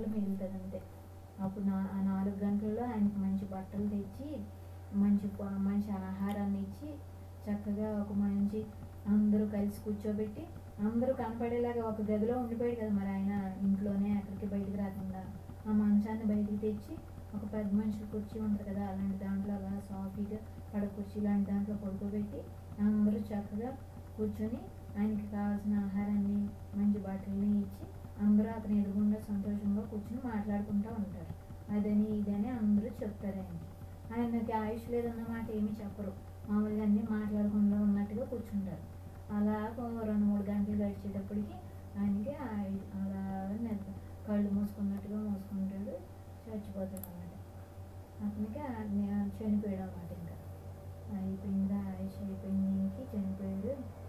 మిగులుతుంది అంతే అప్పుడు నా ఆ నాలుగు గంటల్లో ఆయనకి మంచి బట్టలు తెచ్చి మంచి ప- మంచి ఆహారాన్ని ఇచ్చి చక్కగా ఒక మంచి అందరూ కలిసి కూర్చోబెట్టి అందరూ కనపడేలాగా ఒక గదిలో ఉండిపోయాడు కదా మరి ఆయన ఇంట్లోనే ఎక్కడికి బయటికి రాకుండా ఆ మంచాన్ని బయటికి తెచ్చి ఒక పెద్ద మనిషి కుర్చీ ఉంటుంది కదా అలాంటి దాంట్లో అలా సాఫీగా పడ కుర్చీ లాంటి దాంట్లో పడుకోబెట్టి అందరూ చక్కగా కూర్చొని ఆయనకి కావాల్సిన ఆహారాన్ని మంచి బట్టల్ని ఇచ్చి అందరూ అతని ఎదురుగుండా సంతోషంగా కూర్చొని మాట్లాడుకుంటూ ఉంటారు అదని ఇదని అందరూ చెప్తారు ఆయనకి ఆయనకి ఆయుష్ లేదన్నమాట ఏమీ చెప్పరు మామూలుగా అన్నీ మాట్లాడకుండా ఉన్నట్టుగా కూర్చుంటారు అలా ఒక రెండు మూడు గంటలు గడిచేటప్పటికి ఆయనకి ఆయి- అలా నిద్ర కళ్ళు మూసుకున్నట్టుగా మూసుకుంటాడు చచ్చిపోతాడు అన్నమాట అతనికి ఆ- చనిపోయాడు అన్నమాట ఇంకా అయిపోయింది ఆయుష్ అయిపోయింది ఇంక చనిపోయాడు